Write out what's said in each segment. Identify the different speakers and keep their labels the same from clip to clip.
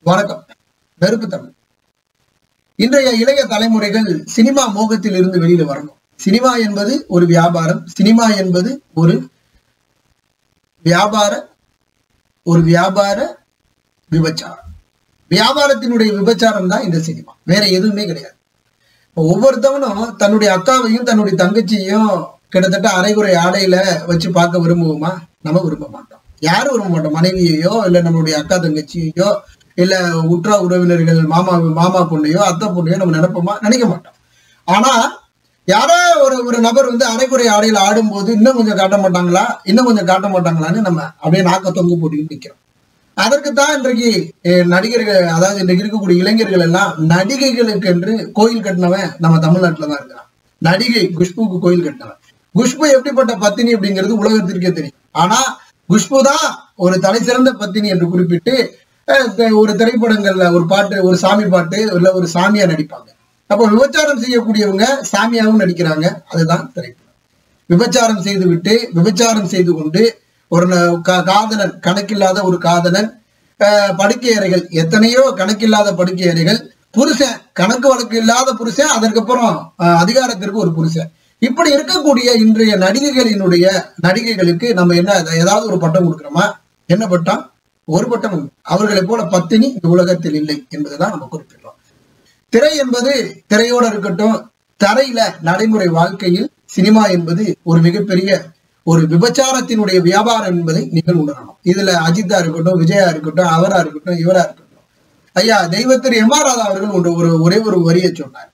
Speaker 1: வணக்கம் நெருப்பு தமிழ் இன்றைய இளைய தலைமுறைகள் சினிமா மோகத்தில் இருந்து வெளியில வரணும் சினிமா என்பது ஒரு வியாபாரம் சினிமா என்பது ஒரு வியாபார ஒரு வியாபார விபச்சாரம் வியாபாரத்தினுடைய விபச்சாரம் தான் இந்த சினிமா வேற எதுவுமே கிடையாது இப்ப ஒவ்வொருத்தவனும் தன்னுடைய அக்காவையும் தன்னுடைய தங்கச்சியையும் கிட்டத்தட்ட அரைகுறை ஆடையில வச்சு பார்க்க விரும்புவோமா நம்ம விரும்ப மாட்டோம் யாரும் விரும்ப மாட்டோம் மனைவியையோ இல்ல நம்மளுடைய அக்கா தங்கச்சியையோ இல்ல உற்றா உறவினர்கள் மாமா மாமா பொண்ணையோ அத்தை பொண்ணையோ நம்ம நினைப்போமா நினைக்க மாட்டோம் ஆனா யாரோ ஒரு ஒரு நபர் வந்து அரைக்குறை ஆடையில ஆடும்போது இன்னும் கொஞ்சம் காட்ட மாட்டாங்களா இன்னும் கொஞ்சம் காட்ட மாட்டாங்களான்னு நம்ம அப்படியே நாக்க தொங்கு போட்டுக்கிட்டு நிக்கிறோம் அதற்கு தான் இன்றைக்கு அஹ், நடிகர்கள் அதாவது இன்றைக்கு இருக்கக்கூடிய இளைஞர்கள் எல்லாம் நடிகைகளுக்கு என்று கோயில் கட்டினவன் நம்ம தமிழ்நாட்டுல தான் இருக்கிறான் நடிகை குஷ்புக்கு கோயில் கட்டினவன் குஷ்பு எப்படிப்பட்ட பத்தினி அப்படிங்கிறது உலகத்திற்கே தெரியும் ஆனா குஷ்பு தான் ஒரு தலை சிறந்த பத்தினி என்று குறிப்பிட்டு அஹ், த- ஒரு திரைப்படங்கள்ல ஒரு பாட்டு ஒரு சாமி பாட்டு இல்ல ஒரு சாமியா நடிப்பாங்க அப்போ விபச்சாரம் செய்யக்கூடியவங்க சாமியாவும் நடிக்கிறாங்க அதுதான் திரைப்படம் விபச்சாரம் செய்து விட்டு விபச்சாரம் செய்து கொண்டு ஒரு ந- கா- காதலன் கணக்கில்லாத ஒரு காதலன் அஹ், படுக்கை அறைகள் எத்தனையோ கணக்கில்லாத படுக்கை அறைகள் புருஷன் கணக்கு வழக்கு இல்லாத புருஷன் அதற்கப்புறம் அஹ், அதிகாரத்திற்கு ஒரு புருஷன் இப்படி இருக்கக்கூடிய இன்றைய நடிகைகளினுடைய நடிகைகளுக்கு நம்ம என்ன ஏதாவது ஒரு பட்டம் கொடுக்கிறோமா என்ன பட்டம் ஒரு பட்டம் உண்டு. அவர்களைப் போல பத்தினி இந்த உலகத்தில் இல்லை என்பதுதான் நம்ம குறிப்பிடுறோம் திரை என்பது திரையோட இருக்கட்டும் தரையில நடைமுறை வாழ்க்கையில் சினிமா என்பது ஒரு மிகப்பெரிய ஒரு விபச்சாரத்தினுடைய வியாபாரம் என்பதை நீங்கள் உணரணும் இதுல அஜித்தா இருக்கட்டும் விஜயா இருக்கட்டும் அவரா இருக்கட்டும் இவரா இருக்கட்டும் ஐயா தெய்வத்திரு எம் ஆர் ராதா அவர்கள் ஒன்று ஒரு ஒரே ஒரு வரியை சொன்னார்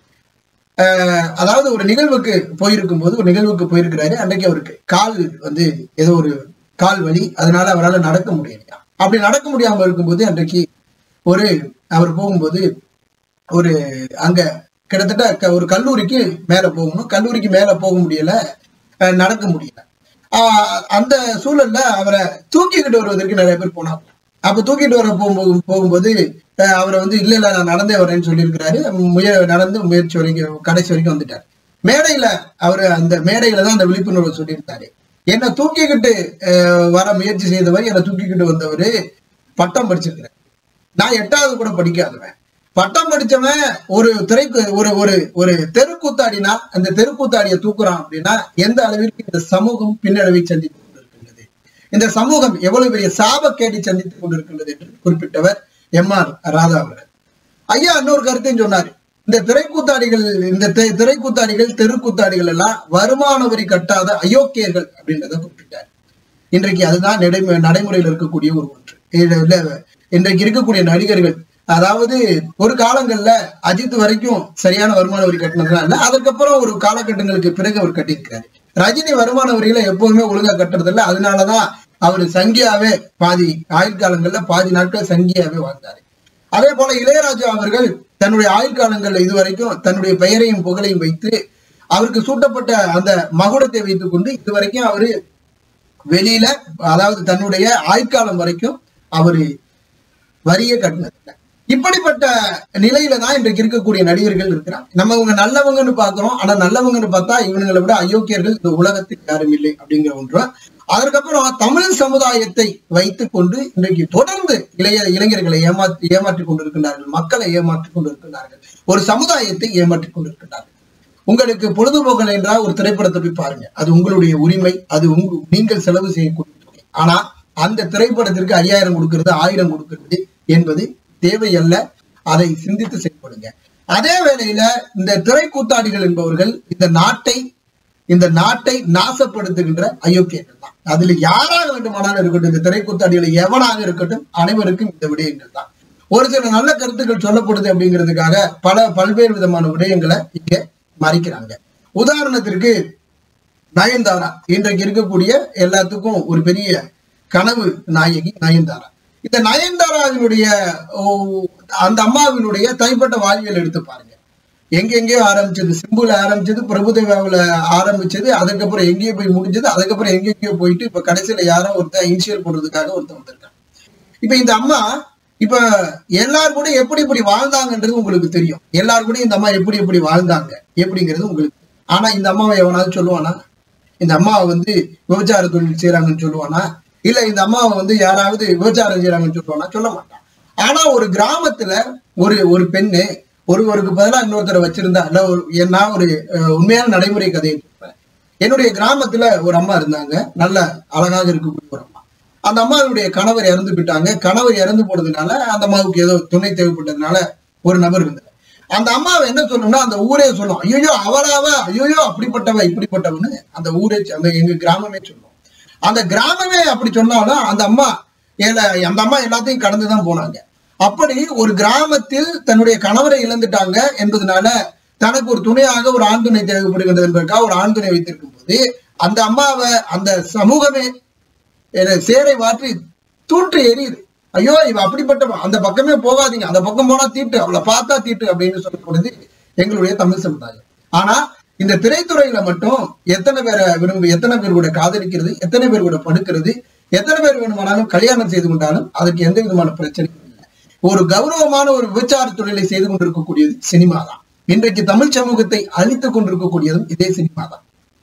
Speaker 1: ஆஹ் அதாவது ஒரு நிகழ்வுக்கு போயிருக்கும் போது ஒரு நிகழ்வுக்கு போயிருக்கிறாரு அன்றைக்கு அவருக்கு கால் வந்து ஏதோ ஒரு கால் வலி அதனால அவரால் நடக்க முடியலையா அப்படி நடக்க முடியாம இருக்கும்போது அன்றைக்கு ஒரு அவர் போகும்போது ஒரு அங்க கிட்டத்தட்ட க- ஒரு கல்லூரிக்கு மேல போகணும் கல்லூரிக்கு மேல போக முடியல அஹ் நடக்க முடியல ஆஹ் அந்த சூழல்ல அவரை தூக்கிக்கிட்டு வருவதற்கு நிறைய பேர் போனாங்க அப்ப தூக்கிட்டு வர போகும்போது போகும்போது அஹ் அவரை வந்து இல்ல இல்ல நான் நடந்தே வரேன்னு சொல்லியிருக்கிறாரு முய நடந்து முயற்சி வரைக்கும் கடைசி வரைக்கும் வந்துட்டாரு மேடையில அவர் அந்த மேடையில தான் அந்த விழிப்புணர்வு சொல்லியிருந்தாரு என்னை தூக்கிக்கிட்டு அஹ் வர முயற்சி செய்தவர் என்னை தூக்கிக்கிட்டு வந்தவர் பட்டம் படிச்சிருக்கிறார் நான் எட்டாவது கூட படிக்காதவன் பட்டம் படிச்சவன் ஒரு திரைக்கு ஒரு ஒரு ஒரு தெருக்கூத்தாடினா அந்த தெருக்கூத்தாடியை தூக்குறான் அப்படின்னா எந்த அளவிற்கு இந்த சமூகம் பின்னடைவை சந்தித்துக் கொண்டிருக்கின்றது இந்த சமூகம் எவ்வளவு பெரிய சாபக்கேட்டை சந்தித்துக் கொண்டிருக்கின்றது என்று குறிப்பிட்டவர் எம் ஆர் ராதா அவர்கள் ஐயா இன்னொரு கருத்தையும் சொன்னாரு இந்த திரைக்கூத்தாடிகள் இந்த தெ- திரைக்கூத்தாடிகள் தெருக்கூத்தாடிகள் எல்லாம் வருமான வரி கட்டாத அயோக்கியர்கள் அப்படின்றத குறிப்பிட்டார் இன்றைக்கு அதுதான் நடைமுறை நடைமுறையில் இருக்கக்கூடிய ஒரு ஒன்று இது இல்ல, இன்றைக்கு இருக்கக்கூடிய நடிகர்கள் அதாவது ஒரு காலங்கள்ல அஜித் வரைக்கும் சரியான வருமான வரி கட்டினதுலாம் இல்ல அதுக்கப்புறம் ஒரு காலகட்டங்களுக்கு பிறகு அவர் கட்டியிருக்கிறாரு ரஜினி வருமான வரியில எப்பவுமே ஒழுங்கா கட்டுறது இல்ல அதனாலதான் அவர் சங்கியாவே பாதி ஆயுள் காலங்கள்ல பாதி நாட்கள் சங்கியாவே வாழ்ந்தாரு அதே போல இளையராஜா அவர்கள் தன்னுடைய ஆயுள் காலங்கள்ல இதுவரைக்கும் தன்னுடைய பெயரையும் புகழையும் வைத்து அவருக்கு சூட்டப்பட்ட அந்த மகுடத்தை வைத்துக் கொண்டு இதுவரைக்கும் அவரு வெளியில அதாவது தன்னுடைய ஆயுட்காலம் வரைக்கும் அவரு வரியை கட்டினதில்லை இப்படிப்பட்ட நிலையில தான் இன்றைக்கு இருக்கக்கூடிய நடிகர்கள் இருக்கிறாங்க நம்ம இவங்க நல்லவங்கன்னு பாக்குறோம் ஆனா நல்லவங்கன்னு பார்த்தா இவங்களை விட அயோக்கியர்கள் இந்த உலகத்தில் யாரும் இல்லை அப்படிங்கிற ஒன்று அதற்கப்புறம் தமிழ் சமுதாயத்தை வைத்துக் கொண்டு இன்றைக்கு தொடர்ந்து இளைய இளைஞர்களை ஏமாற்றி ஏமாற்றிக் கொண்டிருக்கிறார்கள் மக்களை ஏமாற்றிக் கொண்டிருக்கிறார்கள் ஒரு சமுதாயத்தை ஏமாற்றிக் கொண்டிருக்கிறார்கள் உங்களுக்கு பொழுதுபோக்கல் என்றால் ஒரு திரைப்படத்தை போய் பாருங்க அது உங்களுடைய உரிமை அது உங்க நீங்கள் செலவு செய்யக்கூடிய தொகை ஆனா அந்த திரைப்படத்திற்கு ஐயாயிரம் கொடுக்கிறது ஆயிரம் கொடுக்கிறது என்பது தேவையல்ல அதை சிந்தித்து செயல்படுங்க அதே வேளையில இந்த திரைக்கூத்தாடிகள் என்பவர்கள் இந்த நாட்டை இந்த நாட்டை நாசப்படுத்துகின்ற அயோக்கியர்கள் தான் அதுல யாராக வேண்டுமானாலும் இருக்கட்டும் இந்த திரைக்கூத்தாடிகள் எவனாக இருக்கட்டும் அனைவருக்கும் இந்த விடயங்கள் தான் ஒரு சில நல்ல கருத்துக்கள் சொல்லப்படுது அப்படிங்கிறதுக்காக பல பல்வேறு விதமான விடயங்களை இங்க மறைக்கிறாங்க உதாரணத்திற்கு நயன்தாரா இன்றைக்கு இருக்கக்கூடிய எல்லாத்துக்கும் ஒரு பெரிய கனவு நாயகி நயன்தாரா இந்த நயன்தாராவினுடைய ஓ, அந்த அம்மாவினுடைய தனிப்பட்ட வாழ்வியல் எடுத்து பாருங்க எங்கெங்கேயோ ஆரம்பிச்சது சிம்புல ஆரம்பிச்சது பிரபுதேவாவுல ஆரம்பிச்சது அதுக்கப்புறம் எங்கேயோ போய் முடிஞ்சது அதுக்கப்புறம் எங்கெங்கேயோ போயிட்டு இப்ப கடைசியில யாரோ ஒருத்தன் இனிஷியல் போடுறதுக்காக ஒருத்தன் வந்திருக்கான் இப்ப இந்த அம்மா இப்ப எல்லார் கூட எப்படி எப்படி வாழ்ந்தாங்கன்றது உங்களுக்கு தெரியும் எல்லார் கூட இந்த அம்மா எப்படி எப்படி வாழ்ந்தாங்க எப்படிங்கிறது உங்களுக்கு ஆனா இந்த அம்மாவை எவனாவது சொல்லுவானா இந்த அம்மாவை வந்து விபச்சார தொழில் செய்யறாங்கன்னு சொல்லுவானா இல்ல இந்த அம்மாவை வந்து யாராவது விபச்சாரம் செய்யறாங்கன்னு சொல்லுவானா சொல்ல மாட்டான் ஆனா ஒரு கிராமத்துல ஒரு ஒரு பெண்ணு ஒருவருக்கு பதிலா இன்னொருத்தரை வச்சிருந்தா இல்ல ஒரு நான் ஒரு அஹ், உண்மையான நடைமுறை கதையை சொல்றேன் என்னுடைய கிராமத்துல ஒரு அம்மா இருந்தாங்க நல்ல அழகாக இருக்கக்கூடிய ஒரு அம்மா அந்த அம்மாவுடைய கணவர் இறந்து போயிட்டாங்க கணவர் இறந்து போனதுனால அந்த அம்மாவுக்கு ஏதோ துணை தேவைப்பட்டதுனால ஒரு நபர் இருந்தார் அந்த அம்மாவை என்ன சொல்லணும்னா அந்த ஊரே சொல்லும் ஐயோ அவளாவ ஐயோ அப்படிப்பட்டவ இப்படிப்பட்டவன்னு அந்த ஊரே அந்த எங்க கிராமமே சொல்லும் அந்த கிராமமே அப்படி சொன்னாலும் அந்த அம்மா ஏல அந்த அம்மா எல்லாத்தையும் கடந்துதான் போனாங்க அப்படி ஒரு கிராமத்தில் தன்னுடைய கணவரை இழந்துட்டாங்க என்பதனால தனக்கு ஒரு துணையாக ஒரு ஆண் துணை தேவைப்படுகின்றது என்பதற்காக ஒரு ஆண் துணை வைத்திருக்கும் போது அந்த அம்மாவை அந்த சமூகமே என்ன சேரை வாற்றி தூற்று எரியுது ஐயோ இவ அப்படிப்பட்ட அந்த பக்கமே போகாதீங்க அந்த பக்கம் போனா தீட்டு அவளை பார்த்தா தீட்டு அப்படின்னு சொல்லப்படுது எங்களுடைய தமிழ் சமுதாயம் ஆனா இந்த திரைத்துறையில மட்டும் எத்தனை பேரை விரும்பி எத்தனை பேர் கூட காதலிக்கிறது எத்தனை பேர் கூட படுக்கிறது எத்தனை பேர் வேணுமானாலும் கல்யாணம் செய்து கொண்டாலும் அதற்கு எந்த விதமான பிரச்சனையும் இல்லை ஒரு கௌரவமான ஒரு விபச்சார தொழிலை செய்து கொண்டிருக்கக்கூடியது சினிமா தான் இன்றைக்கு தமிழ் சமூகத்தை அழித்துக் கொண்டிருக்கக்கூடியதும் இதே சினிமா தான்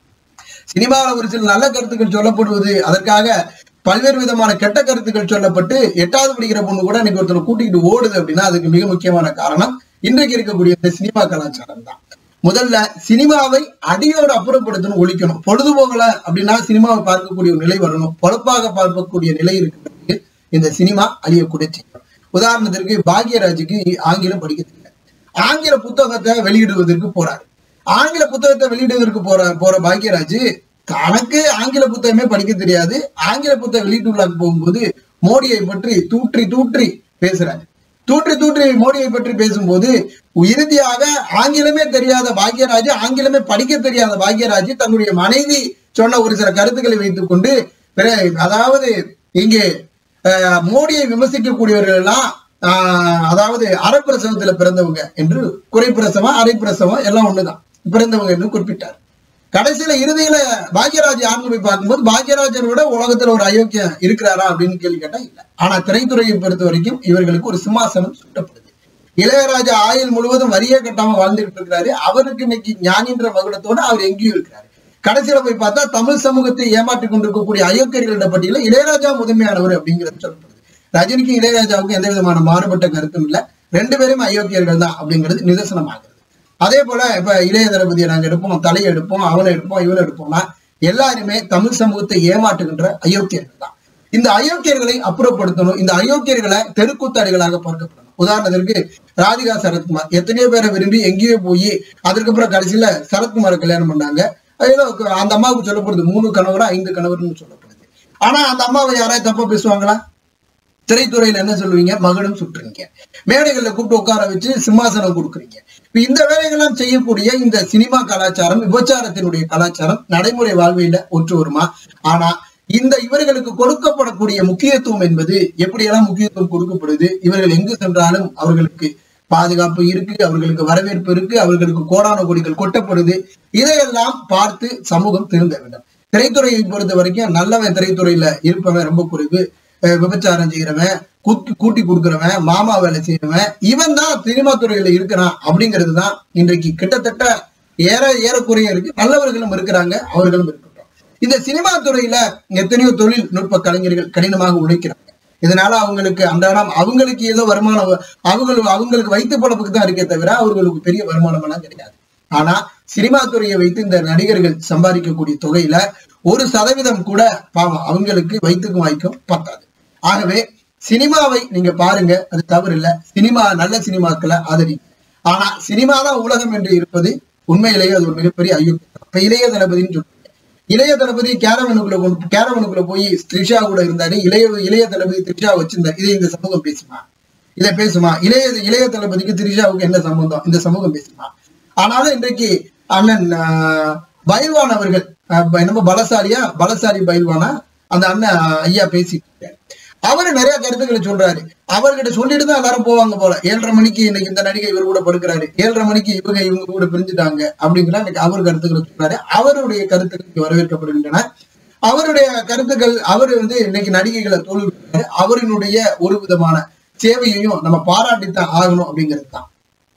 Speaker 1: சினிமாவில் ஒரு சில நல்ல கருத்துக்கள் சொல்லப்படுவது அதற்காக பல்வேறு விதமான கெட்ட கருத்துக்கள் சொல்லப்பட்டு எட்டாவது படிக்கிற பொண்ணு கூட இன்னைக்கு ஒருத்தர் கூட்டிகிட்டு ஓடுது அப்படின்னா அதுக்கு மிக முக்கியமான காரணம் இன்றைக்கு இருக்கக்கூடிய இந்த சினிமா கலாச்சாரம் தான் முதல்ல சினிமாவை அடியோடு அப்புறப்படுத்தணும் ஒழிக்கணும் பொழுதுபோகல அப்படின்னா சினிமாவை பார்க்கக்கூடிய ஒரு நிலை வரணும் பொழப்பாக பார்க்கக்கூடிய நிலை இருக்கிறது இந்த சினிமா அழியக்கூடிய செய்யும் உதாரணத்திற்கு பாக்யராஜுக்கு ஆங்கிலம் படிக்க தெரியல ஆங்கில புத்தகத்தை வெளியிடுவதற்கு போறாரு ஆங்கில புத்தகத்தை வெளியிடுவதற்கு போற போற பாக்யராஜ் தனக்கு ஆங்கில புத்தகமே படிக்க தெரியாது ஆங்கில புத்தக வெளியீட்டுள்ளாக்கு போகும்போது மோடியை பற்றி தூற்றி தூற்றி பேசுறாரு தூற்றி தூற்றி மோடியை பற்றி பேசும்போது இறுதியாக ஆங்கிலமே தெரியாத பாக்யராஜ் ஆங்கிலமே படிக்க தெரியாத பாக்யராஜ் தன்னுடைய மனைவி சொன்ன ஒரு சில கருத்துக்களை வைத்துக் கொண்டு பிற- அதாவது இங்கே அஹ், மோடியை விமர்சிக்கக்கூடியவர்கள் எல்லாம் ஆஹ், அதாவது அரைப்பிரசவத்துல பிறந்தவங்க என்று குறைப்பிரசவம் அரைப்பிரசவம் எல்லாம் ஒண்ணுதான் பிறந்தவங்க என்று குறிப்பிட்டார் கடைசியில இறுதியில பாக்யராஜ் யாருன்னு போய் பார்க்கும்போது பாக்யராஜரை விட உலகத்துல ஒரு அயோக்கியம் இருக்கிறாரா அப்படின்னு கேள்வி கேட்டா இல்ல ஆனா திரைத்துறையை பொறுத்த வரைக்கும் இவர்களுக்கு ஒரு சிம்மாசனம் சுட்டப்படுது இளையராஜா ஆயுள் முழுவதும் வரியே கட்டாம வாழ்ந்துகிட்டு இருக்கிறாரு அவருக்கு இன்னைக்கு ஞானின்ற மகுடத்தோட அவர் எங்கேயும் இருக்கிறாரு கடைசியில போய் பார்த்தா தமிழ் சமூகத்தை ஏமாற்றிக் கொண்டிருக்கக்கூடிய அயோக்கியர்கள பட்டியல இளையராஜா முதன்மையானவர் அப்படிங்கிறது சொல்லப்படுது ரஜினிக்கும் இளையராஜாவுக்கும் எந்த விதமான மாறுபட்ட கருத்தும் இல்ல ரெண்டு பேரும் அயோக்கியர்கள் தான் அப்படிங்கிறது நிதர்சனமாகிறது அதே போல இப்ப இளைய தளபதியை நாங்க எடுப்போம் தலையை எடுப்போம் அவனை எடுப்போம் இவனை எடுப்போம்னா எல்லாருமே தமிழ் சமூகத்தை ஏமாற்றுகின்ற அயோக்கியர்கள் தான் இந்த அயோக்கியர்களை அப்புறப்படுத்தணும் இந்த அயோக்கியர்களை தெருக்கூத்தாடிகளாக பார்க்கப்படணும் உதாரணத்திற்கு ராதிகா சரத்குமார் எத்தனையோ பேரை விரும்பி எங்கேயோ போய் அதுக்கப்புறம் கடைசியில சரத்குமாரை கல்யாணம் பண்ணாங்க ஏதோ அந்த அம்மாவுக்கு சொல்லப்படுது மூணு கணவரா ஐந்து கணவர்னு சொல்லப்படுது ஆனா அந்த அம்மாவை யாராவது தப்பா பேசுவாங்களா திரைத்துறையில என்ன சொல்லுவீங்க மகனும் சுட்டுறீங்க மேடைகள்ல கூப்பிட்டு உட்கார வச்சு சிம்மாசனம் கொடுக்குறீங்க இப்ப இந்த வேலைகள்லாம் செய்யக்கூடிய இந்த சினிமா கலாச்சாரம் விபச்சாரத்தினுடைய கலாச்சாரம் நடைமுறை வாழ்வியல ஒற்று வருமா ஆனா இந்த இவர்களுக்கு கொடுக்கப்படக்கூடிய முக்கியத்துவம் என்பது எப்படியெல்லாம் முக்கியத்துவம் கொடுக்கப்படுது இவர்கள் எங்கு சென்றாலும் அவர்களுக்கு பாதுகாப்பு இருக்கு அவர்களுக்கு வரவேற்பு இருக்கு அவர்களுக்கு கோடான கொடிகள் கொட்டப்படுது இதையெல்லாம் பார்த்து சமூகம் திருந்த வேண்டும் திரைத்துறையை பொறுத்த வரைக்கும் நல்லவன் திரைத்துறையில இருப்பவன் ரொம்ப குறைவு அஹ் விபச்சாரம் செய்யறவன் கூட்டி கூட்டி கொடுக்கறவன் மாமா வேலை செய்யறவன் இவன் தான் சினிமா துறையில இருக்கிறான் அப்படிங்கிறது தான் இன்றைக்கு கிட்டத்தட்ட ஏற ஏறக்குறைய இருக்கு நல்லவர்களும் இருக்கிறாங்க அவர்களும் இருக்கட்டும் இந்த சினிமா துறையில எத்தனையோ தொழில்நுட்ப கலைஞர்கள் கடினமாக உழைக்கிறாங்க இதனால அவங்களுக்கு அன்றாடம் அவங்களுக்கு ஏதோ வருமானம் வ- அவங்களுக்கு அவங்களுக்கு வைத்து பொழப்புக்கு தான் இருக்கே தவிர அவர்களுக்கு பெரிய வருமானம் எல்லாம் கிடையாது ஆனா சினிமா துறையை வைத்து இந்த நடிகர்கள் சம்பாதிக்கக்கூடிய தொகையில ஒரு சதவீதம் கூட பாவம் அவங்களுக்கு வைத்துக்கும் வாய்க்கும் பத்தாது ஆகவே சினிமாவை நீங்க பாருங்க அது தவறு இல்ல சினிமா நல்ல சினிமாக்களை ஆதரிங்க ஆனா சினிமா தான் உலகம் என்று இருப்பது உண்மையிலேயே அது ஒரு மிகப்பெரிய அயோக்கியம் இப்ப இளைய தளபதின்னு சொல்றீங்க இளைய தளபதி கேரவனுக்குள்ள கொண்டு கேரவனுக்குள்ள போய் த்ரிஷா கூட இருந்தாரு இளைய இளைய தளபதி த்ரிஷா வச்சிருந்தார் இதை இந்த சமூகம் பேசுமா இதை பேசுமா இளைய இளைய தளபதிக்கு த்ரிஷாவுக்கு என்ன சம்பந்தம் இந்த சமூகம் பேசுமா ஆனாலும் இன்றைக்கு அண்ணன் ஆஹ், பைல்வான் அவர்கள் ஆஹ், ப- என்னமோ பலசாலியா பலசாலி பைல்வானா அந்த அண்ணன் ஐயா பேசிட்டு இருக்காரு. அவரு நிறைய கருத்துக்களை சொல்றாரு அவர்கிட்ட சொல்லிட்டு தான் எல்லாரும் போவாங்க போல ஏழரை மணிக்கு இன்னைக்கு இந்த நடிகை இவர் கூட படுக்கிறாரு ஏழரை மணிக்கு இவங்க இவங்க கூட பிரிஞ்சுட்டாங்க அப்படிங்கிற இன்னைக்கு அவர் கருத்துக்களை சொல்றாரு அவருடைய கருத்துக்கள் இங்க வரவேற்கப்படுகின்றன அவருடைய கருத்துக்கள் அவர் வந்து இன்னைக்கு நடிகைகளை தோல்வி அவரினுடைய ஒரு விதமான சேவையையும் நம்ம பாராட்டித்தான் ஆகணும் அப்படிங்கிறது தான்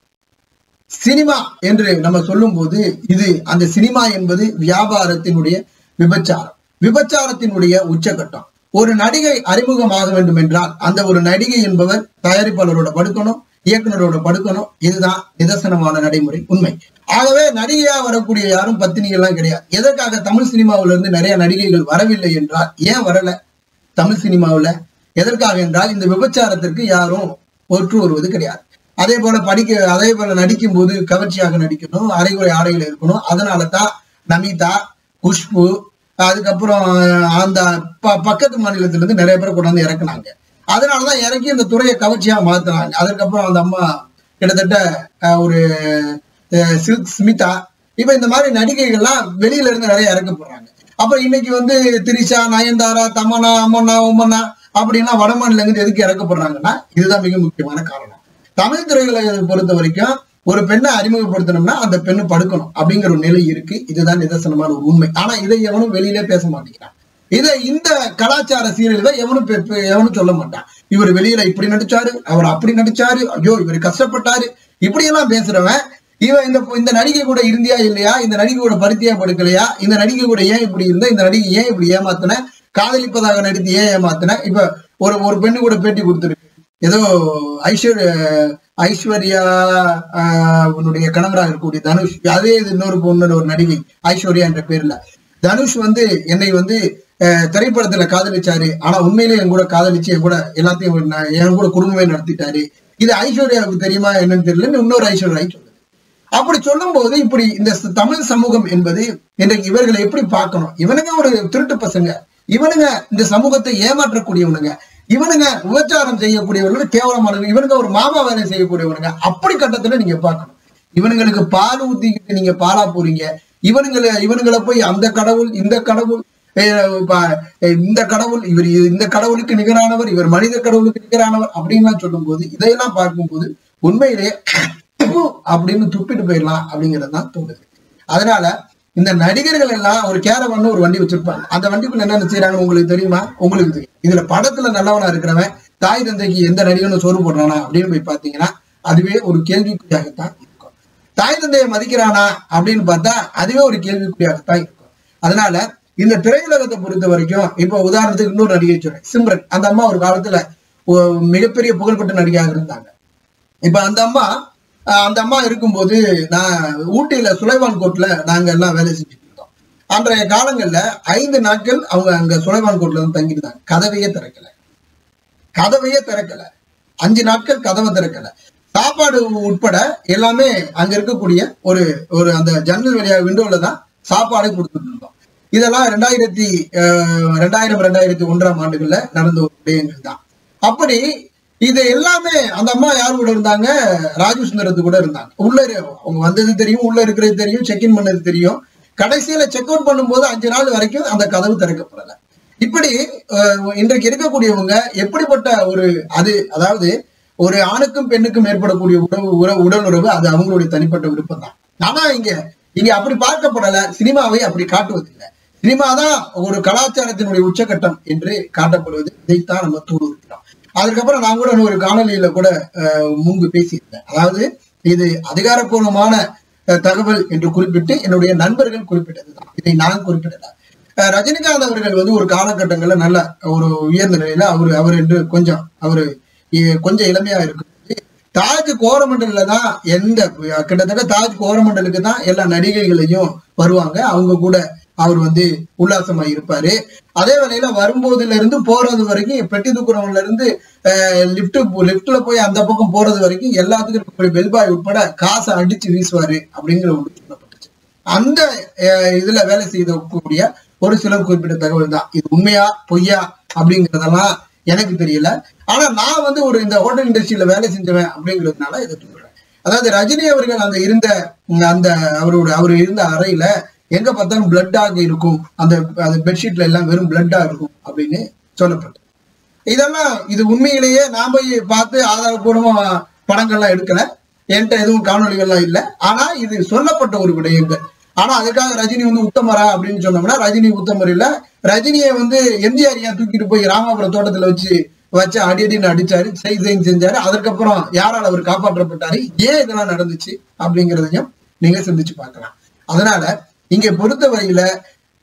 Speaker 1: சினிமா என்று நம்ம சொல்லும்போது இது அந்த சினிமா என்பது வியாபாரத்தினுடைய விபச்சாரம் விபச்சாரத்தினுடைய உச்சகட்டம் ஒரு நடிகை அறிமுகமாக வேண்டும் என்றால் அந்த ஒரு நடிகை என்பவர் தயாரிப்பாளரோட படுக்கணும் இயக்குனரோட படுக்கணும் இதுதான் நிதர்சனமான நடைமுறை உண்மை ஆகவே நடிகையா வரக்கூடிய யாரும் பத்தினிகள் எல்லாம் கிடையாது எதற்காக தமிழ் சினிமாவில இருந்து நிறைய நடிகைகள் வரவில்லை என்றால் ஏன் வரல தமிழ் சினிமாவுல எதற்காக என்றால் இந்த விபச்சாரத்திற்கு யாரும் ஒற்று வருவது கிடையாது அதே போல படிக்க அதே போல நடிக்கும் போது கவர்ச்சியாக நடிக்கணும் அரைகுறை ஆடைகள் இருக்கணும் அதனால தான் நமிதா குஷ்பு அதுக்கப்புறம் அந்த ப- பக்கத்து மாநிலத்துல இருந்து நிறைய பேர் கொண்டாந்து இறக்குனாங்க அதனாலதான் இறக்கி இந்த துறையை கவர்ச்சியா மாத்துனாங்க அதுக்கப்புறம் அந்த அம்மா கிட்டத்தட்ட அஹ், ஒரு அஹ், சில்க் ஸ்மிதா இப்ப இந்த மாதிரி நடிகைகள்லாம் வெளியில இருந்து நிறைய இறக்கப்படுறாங்க அப்புறம் இன்னைக்கு வந்து திரிஷா நயன்தாரா தமனா அம்மனா உம்மனா அப்படின்னா வட மாநிலங்கள் எதுக்கு இறக்கப்படுறாங்கன்னா இதுதான் மிக முக்கியமான காரணம் தமிழ் துறைகளை பொறுத்த வரைக்கும் ஒரு பெண்ணை அறிமுகப்படுத்தணும்னா அந்த பெண்ணு படுக்கணும் அப்படிங்கிற ஒரு நிலை இருக்கு இதுதான் நிதர்சனமான ஒரு உண்மை ஆனா இதை எவனும் வெளியிலே பேச மாட்டேங்கிறான் இதை இந்த கலாச்சார சீரியல்களை எவனும் பெ- பெ- எவனும் சொல்ல மாட்டான் இவர் வெளியில இப்படி நடிச்சாரு அவர் அப்படி நடிச்சாரு ஐயோ இவர் கஷ்டப்பட்டாரு இப்படி எல்லாம் பேசுறவன் இவன் இந்த இந்த நடிகை கூட இருந்தியா இல்லையா இந்த நடிகை கூட பருத்தியா படுக்கலையா இந்த நடிகை கூட ஏன் இப்படி இருந்தா இந்த நடிகை ஏன் இப்படி ஏமாத்தின காதலிப்பதாக நடித்து ஏன் ஏமாத்தின இப்ப ஒரு ஒரு பெண்ணு கூட பேட்டி கொடுத்துருக்கு ஏதோ ஐஸ்வர்ய ஐஸ்வர்யா ஆஹ், உன்னுடைய கணவராக இருக்கக்கூடிய தனுஷ் அதே இது இன்னொரு பொண்ணு ஒரு நடிகை ஐஸ்வர்யா என்ற பேர்ல தனுஷ் வந்து என்னை வந்து அஹ், திரைப்படத்துல காதலிச்சாரு ஆனா உண்மையிலேயே என் கூட காதலிச்சு என் கூட எல்லாத்தையும் நான் என் கூட குடும்பமே நடத்திட்டாரு இது ஐஸ்வர்யாவுக்கு தெரியுமா என்னன்னு தெரியல இன்னொரு ஐஸ்வர்யா சொல்லுது அப்படி சொல்லும்போது இப்படி இந்த ச- தமிழ் சமூகம் என்பது இன்றைக்கு இவர்களை எப்படி பார்க்கணும் இவனுங்க ஒரு திருட்டு பசங்க இவனுங்க இந்த சமூகத்தை ஏமாற்றக்கூடியவனுங்க இவனுங்க விபச்சாரம் செய்யக்கூடியவர்கள் கேவலமானவங்க இவனுங்க ஒரு மாமா வேலை செய்யக்கூடியவனுங்க அப்படி கட்டத்துல நீங்க பார்க்கணும் இவனுங்களுக்கு பால் ஊத்திக்கிட்டு நீங்க பாலா போறீங்க இவனுங்களை இவனுங்களை போய் அந்த கடவுள் இந்த கடவுள் அஹ் ப- இந்த கடவுள் இவர் இந்த கடவுளுக்கு நிகரானவர் இவர் மனித கடவுளுக்கு நிகரானவர் அப்படின்லாம் சொல்லும்போது இதையெல்லாம் பார்க்கும்போது உண்மையிலேயே "ப்பு" அப்படின்னு துப்பிட்டு போயிடலாம் அப்படிங்கிறது தான் தோணுது அதனால இந்த நடிகர்கள் எல்லாம் ஒரு கேரவன் ஒரு வண்டி வச்சிருப்பாங்க அந்த வண்டிக்குள்ள என்னென்ன செய்யறாங்க உங்களுக்கு தெரியுமா உங்களுக்கு தெரியும் இதுல படத்துல நல்லவனா இருக்கிறவன் தாய் தந்தைக்கு எந்த நடிகனும் சோறு போடுறானா அப்படின்னு போய் பாத்தீங்கன்னா அதுவே ஒரு கேள்விக்குறியாகத்தான் இருக்கும் தாய் தந்தையை மதிக்கிறானா அப்படின்னு பார்த்தா அதுவே ஒரு கேள்விக்குறியாகத்தான் இருக்கும் அதனால இந்த திரையுலகத்தை பொறுத்த வரைக்கும் இப்போ உதாரணத்துக்கு இன்னொரு நடிகை சொல்றேன் சிம்ரன் அந்த அம்மா ஒரு காலத்துல ஒ- மிகப்பெரிய புகழ்பெற்ற நடிகையாக இருந்தாங்க இப்ப அந்த அம்மா அஹ், அந்த அம்மா இருக்கும்போது நான் ஊட்டியில சுலைவான் கோட்ல நாங்க எல்லாம் வேலை செஞ்சுட்டு இருந்தோம் அன்றைய காலங்கள்ல ஐந்து நாட்கள் அவங்க அங்க சுலைவான் கோட்ல வந்து தங்கியிருந்தாங்க கதவையே திறக்கல கதவையே திறக்கல அஞ்சு நாட்கள் கதவை திறக்கல சாப்பாடு உட்பட எல்லாமே அங்க இருக்கக்கூடிய ஒரு ஒரு அந்த ஜன்னல் வழியாக விண்டோல தான் சாப்பாடே கொடுத்துட்டு இருந்தோம் இதெல்லாம் ரெண்டாயிரத்தி அஹ், ரெண்டாயிரம் ரெண்டாயிரத்தி ஒன்றாம் ஆண்டுகள்ல நடந்த ஒரு விடயங்கள் தான் அப்படி இது எல்லாமே அந்த அம்மா யார் கூட இருந்தாங்க ராஜு சுந்தரத்து கூட இருந்தாங்க உள்ள இரு- அவங்க வந்தது தெரியும் உள்ள இருக்கிறது தெரியும் செக்இன் பண்ணது தெரியும் கடைசியில செக் அவுட் பண்ணும்போது அஞ்சு நாள் வரைக்கும் அந்த கதவு திறக்கப்படல இப்படி அஹ், இன்றைக்கு இருக்கக்கூடியவங்க எப்படிப்பட்ட ஒரு அது அதாவது ஒரு ஆணுக்கும் பெண்ணுக்கும் ஏற்படக்கூடிய உறவு உற- உடல் உறவு அது அவங்களுடைய தனிப்பட்ட விருப்பம் தான் ஆனா இங்க இங்க அப்படி பார்க்கப்படல சினிமாவை அப்படி காட்டுவதில்லை சினிமா தான் ஒரு கலாச்சாரத்தினுடைய உச்சகட்டம் என்று காட்டப்படுவது இதைத்தான் நம்ம தூண்டுகிறோம் அதுக்கப்புறம் நான் கூட ஒரு காணொலியில கூட அஹ், முன்பு பேசியிருந்தேன் அதாவது இது அதிகாரப்பூர்வமான அஹ், தகவல் என்று குறிப்பிட்டு என்னுடைய நண்பர்கள் குறிப்பிட்டதுதான் இதை நான் குறிப்பிடல அஹ், ரஜினிகாந்த் அவர்கள் வந்து ஒரு காலகட்டங்கள்ல நல்ல ஒரு உயர்ந்த நிலையில அவர் அவர் என்று கொஞ்சம் அவரு இ- கொஞ்சம் இளமையா இருக்கும்போது தாஜ் கோரமண்டல்ல தான் எந்த கிட்டத்தட்ட தாஜ் கோரமண்டலுக்கு தான் எல்லா நடிகைகளையும் வருவாங்க அவங்க கூட அவர் வந்து உல்லாசமா இருப்பாரு அதே வேளையில வரும்போதுல இருந்து போறது வரைக்கும் பெட்டி தூக்குறவங்கல இருந்து லிப்ட் லிப்ட்ல போய் அந்த பக்கம் போறது வரைக்கும் எல்லாத்துக்கும் இருக்கக்கூடிய பெல்பாய் உட்பட காசை அடிச்சு வீசுவாரு அப்படிங்கிற ஒன்று சொல்லப்பட்டுச்சு அந்த அஹ், இதுல வேலை செய்யக்கூடிய ஒரு சிலர் குறிப்பிட்ட தகவல் தான் இது உண்மையா பொய்யா அப்படிங்கறதெல்லாம் எனக்கு தெரியல ஆனா நான் வந்து ஒரு இந்த ஹோட்டல் இண்டஸ்ட்ரியில வேலை செஞ்சவன் அப்படிங்கிறதுனால இதை சொல்றேன் அதாவது ரஜினி அவர்கள் அங்க இருந்த உம், அந்த அவரோட அவர் இருந்த அறையில எங்க பார்த்தாலும் பிளட்டாக இருக்கும் அந்த அந்த பெட்ஷீட்ல எல்லாம் வெறும் பிளட்டா இருக்கும் அப்படின்னு சொல்லப்பட்டது இதெல்லாம் இது உண்மையிலேயே நான் போய் பார்த்து ஆதாரப்பூர்வமா படங்கள்லாம் எடுக்கல என்கிட்ட எதுவும் காணொளிகள்லாம் இல்லை ஆனா இது சொல்லப்பட்ட ஒரு விடயங்கள் ஆனா அதுக்காக ரஜினி வந்து உத்தமரா அப்படின்னு சொன்னோம்னா ரஜினி உத்தமர் இல்ல ரஜினியை வந்து எம்ஜிஆர் ஏன் தூக்கிட்டு போய் ராமாபுரம் தோட்டத்துல வச்சு வச்சு அடி அடின்னு அடிச்சாரு செய் செய்ன்னு செஞ்சாரு அதுக்கப்புறம் யாரால் அவர் காப்பாற்றப்பட்டாரு ஏன் இதெல்லாம் நடந்துச்சு அப்படிங்கிறதையும் நீங்க சிந்திச்சு பார்க்கலாம் அதனால இங்க பொறுத்த வரையில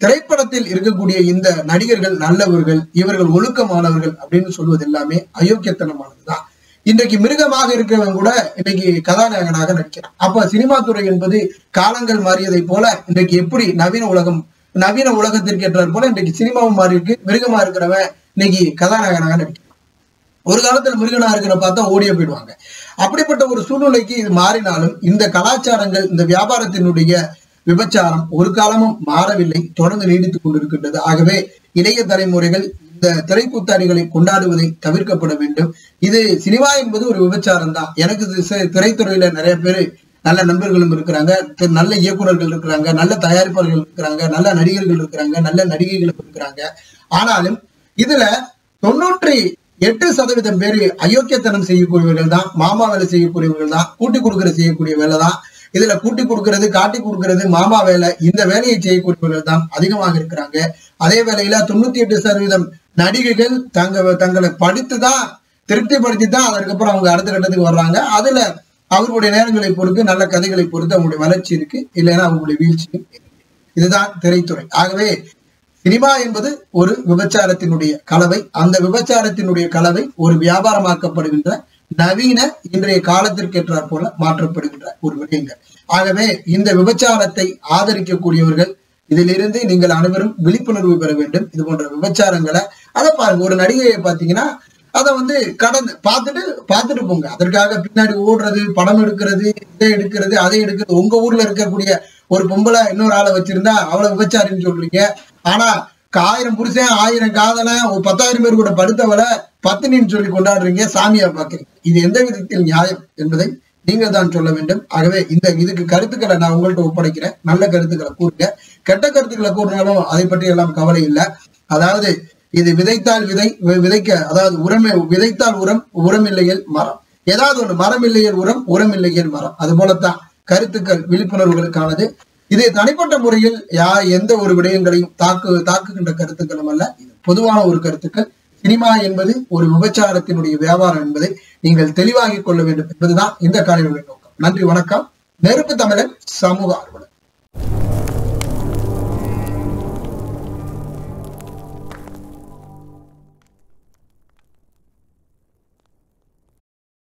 Speaker 1: திரைப்படத்தில் இருக்கக்கூடிய இந்த நடிகர்கள் நல்லவர்கள் இவர்கள் ஒழுக்கமானவர்கள் அப்படின்னு சொல்வது எல்லாமே அயோக்கியத்தனமானதுதான் இன்றைக்கு மிருகமாக இருக்கிறவன் கூட இன்னைக்கு கதாநாயகனாக நடிக்கிறான் அப்ப சினிமா துறை என்பது காலங்கள் மாறியதை போல இன்றைக்கு எப்படி நவீன உலகம் நவீன உலகத்திற்கு ஏற்றாற் போல இன்றைக்கு சினிமாவும் மாறி இருக்கு மிருகமா இருக்கிறவன் இன்னைக்கு கதாநாயகனாக நடிக்கிறான் ஒரு காலத்துல மிருகனா இருக்கிற பார்த்தா ஓடிய போயிடுவாங்க அப்படிப்பட்ட ஒரு சூழ்நிலைக்கு இது மாறினாலும் இந்த கலாச்சாரங்கள் இந்த வியாபாரத்தினுடைய விபச்சாரம் ஒரு காலமும் மாறவில்லை தொடர்ந்து நீடித்துக் கொண்டிருக்கின்றது ஆகவே இளைய தலைமுறைகள் இந்த திரைக்கூத்தாடிகளை கொண்டாடுவதை தவிர்க்கப்பட வேண்டும் இது சினிமா என்பது ஒரு விபச்சாரம் தான் எனக்கு இது சி- திரைத்துறையில நிறைய பேர் நல்ல நண்பர்களும் இருக்கிறாங்க தி- நல்ல இயக்குனர்கள் இருக்கிறாங்க நல்ல தயாரிப்பாளர்கள் இருக்கிறாங்க நல்ல நடிகர்கள் இருக்கிறாங்க நல்ல நடிகைகளும் இருக்கிறாங்க ஆனாலும் இதுல தொண்ணூற்றி எட்டு சதவீதம் பேர் அயோக்கியத்தனம் செய்யக்கூடியவர்கள் தான் மாமா வேலை செய்யக்கூடியவர்கள் தான் கூட்டி கொடுக்கிற செய்யக்கூடிய வேலை தான் இதுல கூட்டி கொடுக்கிறது காட்டி கொடுக்கிறது மாமா வேலை இந்த வேலையை செய்யக்கூடியவர்கள் தான் அதிகமாக இருக்கிறாங்க அதே வேளையில தொண்ணூத்தி எட்டு சதவீதம் நடிகைகள் தங்க தங்களை படித்து தான் திருப்திப்படுத்தி தான் அதுக்கப்புறம் அவங்க அடுத்த கட்டத்துக்கு வர்றாங்க அதுல அவர்களுடைய நேரங்களை பொறுத்து நல்ல கதைகளை பொறுத்து அவங்களுடைய வளர்ச்சி இருக்கு இல்லைன்னா அவங்களுடைய வீழ்ச்சியும் இருக்கு இதுதான் திரைத்துறை ஆகவே சினிமா என்பது ஒரு விபச்சாரத்தினுடைய கலவை அந்த விபச்சாரத்தினுடைய கலவை ஒரு வியாபாரமாக்கப்படுகின்ற நவீன இன்றைய காலத்திற்கேற்றாற் போல மாற்றப்படுகின்ற ஒரு விடயங்கள் ஆகவே இந்த விபச்சாரத்தை ஆதரிக்கக்கூடியவர்கள் இதிலிருந்து நீங்கள் அனைவரும் விழிப்புணர்வு பெற வேண்டும் இது போன்ற விபச்சாரங்களை அதை பாருங்க ஒரு நடிகையை பார்த்தீங்கன்னா அதை வந்து கடந்து பார்த்துட்டு பார்த்துட்டு போங்க அதற்காக பின்னாடி ஓடுறது படம் எடுக்கிறது இதை எடுக்கிறது அதை எடுக்கிறது உங்க ஊர்ல இருக்கக்கூடிய ஒரு பொம்பளை இன்னொரு ஆளை வச்சிருந்தா அவளை விபச்சாரின்னு சொல்றீங்க ஆனா க- ஆயிரம் புருஷன் ஆயிரம் காதலன் ஒரு பத்தாயிரம் பேர் கூட படுத்தவளை பத்தினின்னு சொல்லி கொண்டாடுறீங்க சாமியா பாக்குறீங்க இது எந்த விதத்தில் நியாயம் என்பதை நீங்கள் தான் சொல்ல வேண்டும் ஆகவே இந்த இதுக்கு கருத்துக்களை நான் உங்கள்ட்ட ஒப்படைக்கிறேன் நல்ல கருத்துக்களை கூறுங்க கெட்ட கருத்துக்களை கூறினாலும் அதை பற்றி எல்லாம் கவலை இல்லை அதாவது இது விதைத்தால் விதை வி- விதைக்க அதாவது உரம் விதைத்தால் உரம் உரம் இல்லையல் மரம் ஏதாவது ஒன்று மரம் இல்லையல் உரம் உரம் இல்லையல் மரம் அது போலத்தான் கருத்துக்கள் விழிப்புணர்வுகளுக்கானது இது தனிப்பட்ட முறையில் யா எந்த ஒரு விடயங்களையும் தாக்கு தாக்குகின்ற கருத்துக்களும் அல்ல இது பொதுவான ஒரு கருத்துக்கள் சினிமா என்பது ஒரு விபச்சாரத்தினுடைய வியாபாரம் என்பதை நீங்கள் தெளிவாகிக் கொள்ள வேண்டும் என்பதுதான் இந்த காலையுடைய நோக்கம் நன்றி வணக்கம் நெருப்பு தமிழன் சமூக ஆர்வலர்